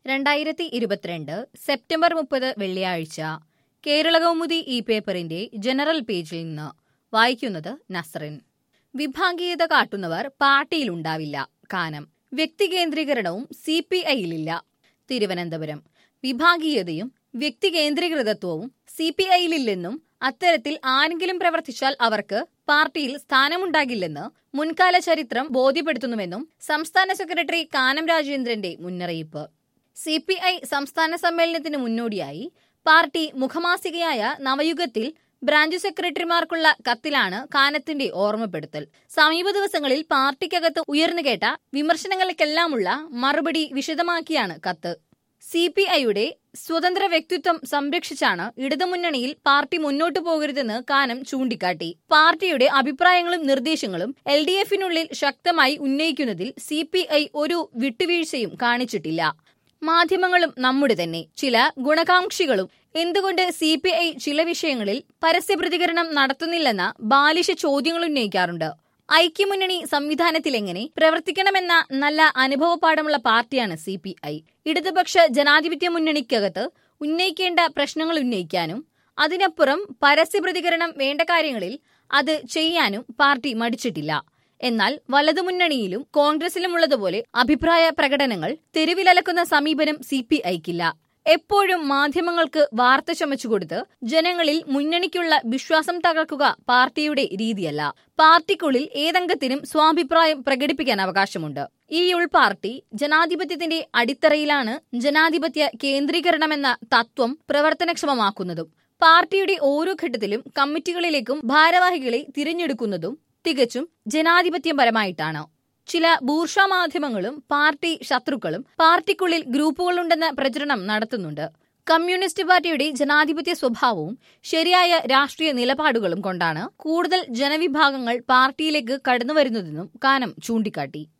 രണ്ടായിരത്തി ഇരുപത്തിരണ്ട് സെപ്റ്റംബർ മുപ്പത് വെള്ളിയാഴ്ച കേരളകൗമുദി ഈ പേപ്പറിന്റെ ജനറൽ പേജിൽ നിന്ന് വായിക്കുന്നത് നസ്റിൻ വിഭാഗീയത കാട്ടുന്നവർ പാർട്ടിയിലുണ്ടാവില്ല കാനം വ്യക്തികേന്ദ്രീകരണവും സി പി ഐയിലില്ല തിരുവനന്തപുരം വിഭാഗീയതയും വ്യക്തികേന്ദ്രീകൃതത്വവും സി പി ഐയിലില്ലെന്നും അത്തരത്തിൽ ആരെങ്കിലും പ്രവർത്തിച്ചാൽ അവർക്ക് പാർട്ടിയിൽ സ്ഥാനമുണ്ടാകില്ലെന്ന് മുൻകാല ചരിത്രം ബോധ്യപ്പെടുത്തുന്നുവെന്നും സംസ്ഥാന സെക്രട്ടറി കാനം രാജേന്ദ്രന്റെ മുന്നറിയിപ്പ് സി പി ഐ സംസ്ഥാന സമ്മേളനത്തിന് മുന്നോടിയായി പാർട്ടി മുഖമാസികയായ നവയുഗത്തിൽ ബ്രാഞ്ച് സെക്രട്ടറിമാർക്കുള്ള കത്തിലാണ് കാനത്തിന്റെ ഓർമ്മപ്പെടുത്തൽ സമീപ ദിവസങ്ങളിൽ പാർട്ടിക്കകത്ത് ഉയർന്നുകേട്ട വിമർശനങ്ങൾക്കെല്ലാമുള്ള മറുപടി വിശദമാക്കിയാണ് കത്ത് സി പി ഐയുടെ സ്വതന്ത്ര വ്യക്തിത്വം സംരക്ഷിച്ചാണ് ഇടതുമുന്നണിയിൽ പാർട്ടി മുന്നോട്ടു പോകരുതെന്ന് കാനം ചൂണ്ടിക്കാട്ടി പാർട്ടിയുടെ അഭിപ്രായങ്ങളും നിർദ്ദേശങ്ങളും എൽ ഡി എഫിനുള്ളിൽ ശക്തമായി ഉന്നയിക്കുന്നതിൽ സി പി ഐ ഒരു വിട്ടുവീഴ്ചയും കാണിച്ചിട്ടില്ല മാധ്യമങ്ങളും നമ്മുടെ തന്നെ ചില ഗുണകാംക്ഷികളും എന്തുകൊണ്ട് സി പി ഐ ചില വിഷയങ്ങളിൽ പരസ്യ പ്രതികരണം നടത്തുന്നില്ലെന്ന ബാലിശ ചോദ്യങ്ങൾ ഉന്നയിക്കാറുണ്ട് ഐക്യമുന്നണി സംവിധാനത്തിലെങ്ങനെ പ്രവർത്തിക്കണമെന്ന നല്ല അനുഭവപാഠമുള്ള പാർട്ടിയാണ് സി പി ഐ ഇടതുപക്ഷ ജനാധിപത്യ മുന്നണിക്കകത്ത് ഉന്നയിക്കേണ്ട പ്രശ്നങ്ങൾ ഉന്നയിക്കാനും അതിനപ്പുറം പരസ്യ പ്രതികരണം വേണ്ട കാര്യങ്ങളിൽ അത് ചെയ്യാനും പാർട്ടി മടിച്ചിട്ടില്ല എന്നാൽ വലതുമുന്നണിയിലും കോൺഗ്രസിലുമുള്ളതുപോലെ അഭിപ്രായ പ്രകടനങ്ങൾ തെരുവിലലക്കുന്ന സമീപനം സി പി ഐക്കില്ല എപ്പോഴും മാധ്യമങ്ങൾക്ക് വാർത്ത ചമച്ചുകൊടുത്ത് ജനങ്ങളിൽ മുന്നണിക്കുള്ള വിശ്വാസം തകർക്കുക പാർട്ടിയുടെ രീതിയല്ല പാർട്ടിക്കുള്ളിൽ ഏതംഗത്തിനും സ്വാഭിപ്രായം പ്രകടിപ്പിക്കാൻ അവകാശമുണ്ട് ഈ ഉൾപാർട്ടി ജനാധിപത്യത്തിന്റെ അടിത്തറയിലാണ് ജനാധിപത്യ കേന്ദ്രീകരണമെന്ന തത്വം പ്രവർത്തനക്ഷമമാക്കുന്നതും പാർട്ടിയുടെ ഓരോ ഘട്ടത്തിലും കമ്മിറ്റികളിലേക്കും ഭാരവാഹികളെ തിരഞ്ഞെടുക്കുന്നതും തികച്ചും ജനാധിപത്യപരമായിട്ടാണ് ചില ബൂർഷ മാധ്യമങ്ങളും പാർട്ടി ശത്രുക്കളും പാർട്ടിക്കുള്ളിൽ ഗ്രൂപ്പുകളുണ്ടെന്ന പ്രചരണം നടത്തുന്നുണ്ട് കമ്മ്യൂണിസ്റ്റ് പാർട്ടിയുടെ ജനാധിപത്യ സ്വഭാവവും ശരിയായ രാഷ്ട്രീയ നിലപാടുകളും കൊണ്ടാണ് കൂടുതൽ ജനവിഭാഗങ്ങൾ പാർട്ടിയിലേക്ക് കടന്നുവരുന്നതെന്നും കാനം ചൂണ്ടിക്കാട്ടി